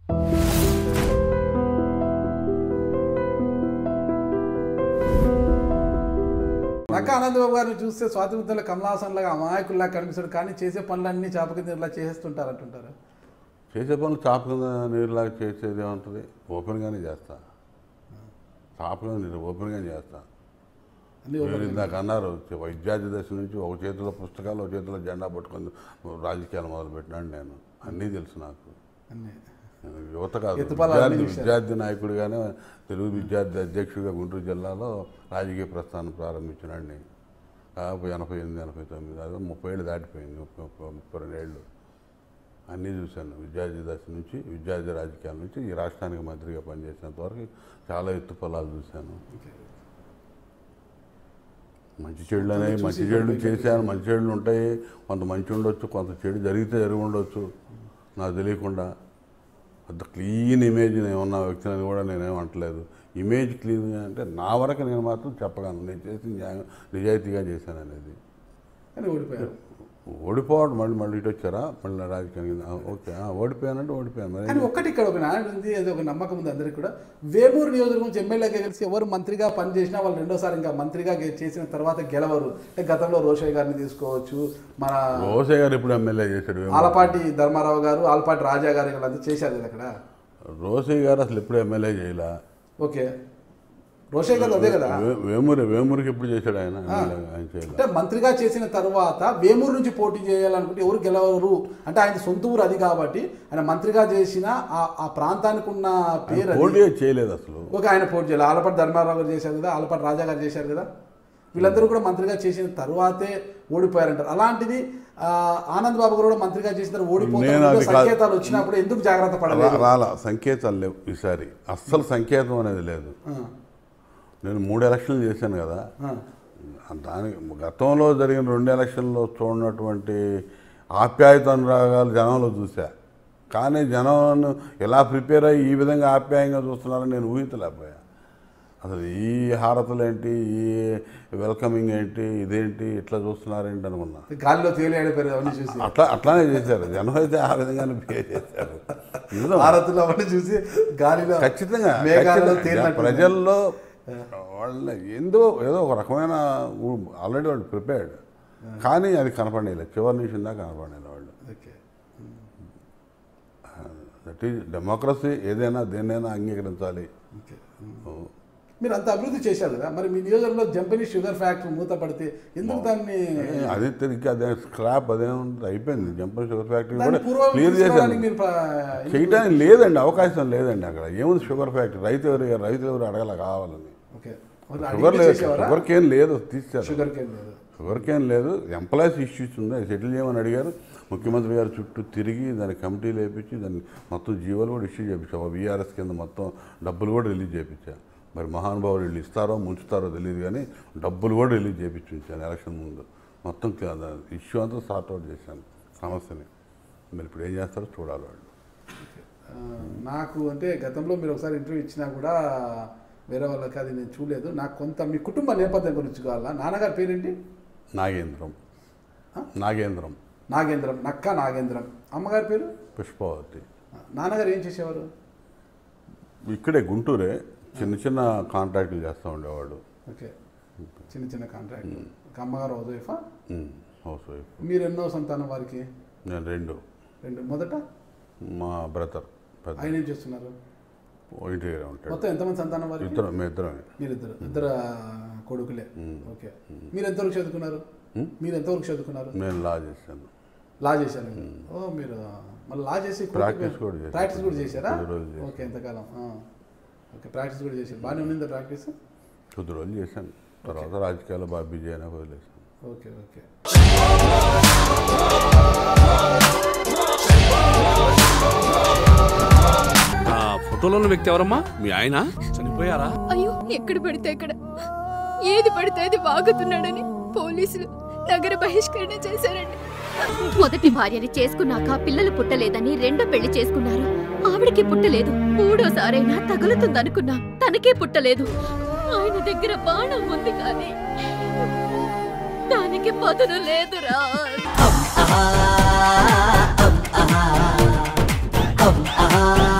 నక్క ఆనందబాబు గారిని చూస్తే స్వాతంత్రంలో కమలాసన్ లాగా అమాయకుల్లా కనిపిస్తాడు కానీ చేసే పనులన్నీ చాప కింద ఇలా చేసేస్తుంటారు అంటుంటారు చేసే పనులు చాప కింద నీరులాగా చేసేది ఏముంటుంది ఓపెన్గానే చేస్తా చాప కింద నీరు ఓపెన్గానే చేస్తా అన్ని మీరు ఇందాక అన్నారు విద్యార్థి దశ నుంచి ఒక చేతిలో పుస్తకాలు ఒక చేతిలో జెండా పట్టుకొని రాజకీయాలు మొదలుపెట్టినాను నేను అన్నీ తెలుసు నాకు అన్ని నేను యువత కాదు ఎత్తుపల్లాలు విద్యార్థి అన్నీ చూశారు. విద్యార్థి నాయకుడిగానే తెలుగు విద్యార్థి అధ్యక్షుడిగా గుంటూరు జిల్లాలో రాజకీయ ప్రస్థానం ప్రారంభించినాడిని దాదాపు ఎనభై ఎనిమిది ఎనభై తొమ్మిది అదే ముప్పై ఏళ్ళు దాటిపోయింది ముప్పై ముప్పై ముప్పై రెండు ఏళ్ళు అన్నీ చూశాను విద్యార్థి దశ నుంచి విద్యార్థి రాజకీయాల నుంచి ఈ రాష్ట్రానికి మంత్రిగా పనిచేసినంత వరకు చాలా ఎత్తు పొలాలు చూశాను మంచి చెడులు అనేవి మంచి చెడులు చేశాను మంచి చెడులు ఉంటాయి కొంత మంచి ఉండొచ్చు కొంత చెడు జరిగితే జరిగి ఉండొచ్చు నాకు తెలియకుండా అంత క్లీన్ ఇమేజ్ నేను ఉన్న వ్యక్తిని కూడా నేనేం అంటలేదు ఇమేజ్ క్లీన్ అంటే నా వరకు నేను మాత్రం చెప్పగలను నేను చేసి న్యాయం నిజాయితీగా చేశాను అనేది కానీ ఓడిపోయారు ఓడిపోవడం మళ్ళీ మళ్ళీ ఇటు వచ్చారా మళ్ళీ రాజకీయానికి ఆ, ఓకే ఆ, ఓడిపోయానంటే ఓడిపోయాను మరి కానీ ఒక్కటి ఇక్కడ ఒక నాయుడు ఉంది అది ఒక నమ్మకం ఉంది అందరికీ కూడా వేమూరు నియోజకవర్గం నుంచి ఎమ్మెల్యేగా గెలిచి ఎవరు మంత్రిగా పనిచేసినా వాళ్ళు రెండోసారి ఇంకా మంత్రిగా గె- చేసిన తర్వాత గెలవరు అంటే గతంలో రోషయ్య గారిని తీసుకోవచ్చు మన రోసే గారు ఇప్పుడు ఎమ్మెల్యే చేశాడు ఆలపాటి ధర్మారావు గారు ఆలపాటి రాజా గారు వీళ్ళంతా చేశారు కదా అక్కడ రోసే గారు అసలు ఎప్పుడు ఎమ్మెల్యే చేయలే ఓకే రోషయ్య గారు అదే కదా వే- వేమూరి వేమూరికి ఎప్పుడు చేశాడు ఆయన ఎమ్మెల్యే ఆయన చేయలే అంటే మంత్రిగా చేసిన తర్వాత వేమూరు నుంచి పోటీ చేయాలనుకుంటే ఎవరు గెలవరు అంటే ఆయన సొంత ఊరు అది కాబట్టి ఆయన మంత్రిగా చేసిన ఆ- ఆ ప్రాంతానికి ఉన్న పేరు అది. పోటీ చేయలేదు అసలు ఓకే ఆయన పోటీ చేయాలి ఆలపాటి ధర్మారావు గారు చేశారు కదా ఆలపాటి రాజా గారు చేశారు కదా వీళ్ళందరూ కూడా మంత్రిగా చేసిన తర్వాతే ఓడిపోయారంటారు అలాంటిది ఆ, ఆనంద్ బాబు గారు కూడా మంత్రిగా చేసిన తర్వాత నేను ఓడిపోతారు అది కాదు. సంకేతాలు వచ్చినప్పుడు ఎందుకు జాగ్రత్త రా- పడలేదు రాలా సంకేతాలు లేవు ఈసారి అస్సలు సంకేతం అనేది లేదు ఆ, నేను మూడు ఎలక్షన్లు చేశాను కదా ఆ, దానికి గతంలో జరిగిన రెండు ఎలక్షన్లో చూడనటువంటి ఆప్యాయత అనురాగాలు జనంలో చూసా కానీ జనం ఎలా ప్రిపేర్ అయ్యి ఈ విధంగా ఆప్యాయంగా చూస్తున్నారని నేను ఊహించలేకపోయా అసలు ఈ హారతలు ఏంటి ఈ వెల్కమింగ్ ఏంటి ఇదేంటి ఇట్లా చూస్తున్నారేంటి అనుకున్నా గాలిలో తేలియాడిపోయారు అవన్నీ చూసి అట్లా అట్లానే చేశారు జనం అయితే ఆ విధంగానే బిహేవ్ చేశారు నిజం. భారత్లో అవన్నీ చూసి గాలిలో ఖచ్చితంగా మేఘాలలో ఖచ్చితంగా. తేలినట్టు ప్రజల్లో వాళ్ళ ఏందో ఏదో ఒక రకమైన ఆల్రెడీ వాళ్ళు ప్రిపేర్డ్ కానీ అది కనపడలేదు చివరి నిమిషం దాకా కనపడలేదు వాళ్ళు ఓకే దట్ ఈజ్ డెమోక్రసీ ఏదైనా దేన్నైనా అంగీకరించాలి ఓకే మీరు అంత అభివృద్ధి చేశారు కదా మరి మీ నియోజకవర్గంలో జంపని షుగర్ ఫ్యాక్టరీ మూత పడితే ఎందుకు దాన్ని ఏ, అదే తిరిగి అదే స్క్రాప్ అదే ఉంటుంది అయిపోయింది జంపర్ షుగర్ ఫ్యాక్టరీ దాన్ని కూడా పూర్వం క్లియర్ తీసుకురావడానికి చేశాను మీరు ప్ర- చేయడానికి లేదండి అవకాశం లేదండి అక్కడ ఏముంది షుగర్ ఫ్యాక్టరీ రైతు ఎవరు రైతు ఎవరు అడగల కావాలని ఓకే మరి షుగర్ అడిగితే లేదు చేసేవారా? షుగర్ కేన్ లేదు తీశారు షుగర్ కేన్ లేదు షుగర్ కేన్ లేదు ఎంప్లాయీస్ ఇష్యూస్ ఉంది అది సెటిల్ చేయమని అడిగారు ముఖ్యమంత్రి గారు చుట్టూ తిరిగి దాని కమిటీ లేపించి దాన్ని మొత్తం జీవోలు కూడా ఇష్యూ చేయించాం బీఆర్ఎస్ కింద మొత్తం డబ్బులు కూడా రిలీజ్ చేయించా మరి మహానుభావులు వీళ్ళు ఇస్తారో ముంచుతారో తెలియదు కానీ డబ్బులు కూడా రిలీజ్ చేయించాను ఎలక్షన్ ముందు మొత్తం ఇష్యూ అంతా సార్ట్ అవుట్ చేశాను సమస్యని మరి ఇప్పుడు ఏం చేస్తారో చూడాలి వాళ్ళు ఆ, నాకు అంటే గతంలో మీరు ఒకసారి ఇంటర్వ్యూ ఇచ్చినా కూడా వేరే వాళ్ళకి అది నేను చూడలేదు నాకు కొంత మీ కుటుంబ నేపథ్యం గురించి కావాలా నాన్నగారి పేరేంటి నాగేంద్రం ఆ? నాగేంద్రం నాగేంద్రం నక్క నాగేంద్రం అమ్మగారి పేరు పుష్పవతి నాన్నగారు ఏం చేసేవారు ఇక్కడే గుంటూరే చిన్న చిన్న కాంట్రాక్టులు చేస్తూ ఉండేవాడు ఓకే చిన్న చిన్న కాంట్రాక్ట్ అమ్మగారు హౌస్ వైఫా హౌస్ వైఫ్ మీరు ఎన్నో సంతానం వారికి నేను రెండు రెండు మొదట మా బ్రదర్ పెద్ద ఆయన ఏం చేస్తున్నారు ఇంటి దగ్గర ఉంటాడు మొత్తం ఎంతమంది సంతానం వారికి ఇద్దరం మేము ఇద్దరమే మీరిద్దరు ఇద్దరు కొడుకులే ఓకే మీరు ఎంతవరకు చదువుకున్నారు మీరు ఎంతవరకు చదువుకున్నారు నేను లా చేశాను లా చేశారు ఓ మీరు మళ్ళీ లా చేసి Practice కూడా చేశాను. ప్రాక్టీస్ కూడా చేశారా కొద్ది రోజులు చేశాను. ఓకే ఎంతకాలం ఆ. ఓకే ప్రాక్టీస్ కూడా చేశారు బాగానే ఉండిందా ప్రాక్టీస్ కొద్ది రోజులు చేశాను తర్వాత రాజకీయాల్లో బాగా బిజీ అయినా వదిలేశాను ఓకే ఓకే ఆ ఫోటోలో ఉన్న వ్యక్తి ఎవరమ్మా మీ ఆయన చనిపోయారా అయ్యో ఎక్కడ పడితే అక్కడ ఏది పడితే అది వాగుతున్నాడని పోలీసులు నగర బహిష్కరణ చేశారండి మొదటి భార్యని చేసుకున్నాక పిల్లలు పుట్టలేదని రెండో పెళ్లి చేసుకున్నారు ఆవిడకి పుట్టలేదు మూడోసారైనా తగులుతుందనుకున్నా తనకే పుట్టలేదు ఆయన దగ్గర బాణం ఉంది కానీ దానికి పదును లేదురా ah, ah, ah, ah, ah, ah.